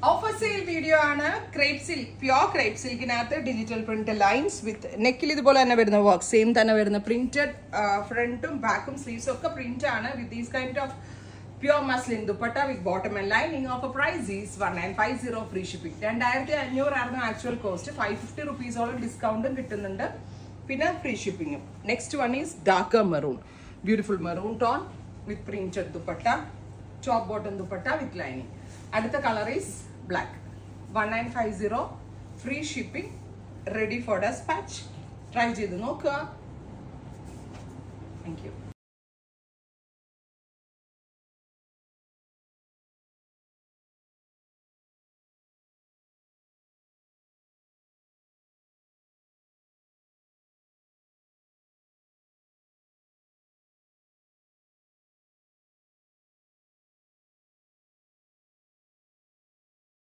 offer sale video ആണ് crepe silk pure crepe സിൽക്കിനകത്ത് digital print lines with നെക്കിൽ ഇതുപോലെ തന്നെ വരുന്ന വർക്ക് സെയിം തന്നെ വരുന്ന പ്രിന്റഡ് ഫ്രണ്ടും ബാക്കും സ്ലീവ്സും ഒക്കെ പ്രിന്റ് ആണ് with these kind of pure muslin dupatta with bottom and lining of price is one nine five zero free shipping രണ്ടായിരത്തി അഞ്ഞൂറായിരുന്നു ആക്ച്വൽ കോസ്റ്റ് ഫൈവ് ഫിഫ്റ്റി റുപ്പീസോളം ഡിസ്കൗണ്ടും കിട്ടുന്നുണ്ട് പിന്നെ ഫ്രീ ഷിപ്പിംഗും next one is darker maroon beautiful maroon tone with printed dupatta top bottom dupatta with lining അടുത്ത colour is black one nine five zero free shipping ready for despatch try ചെയ്ത് നോക്കുക thank you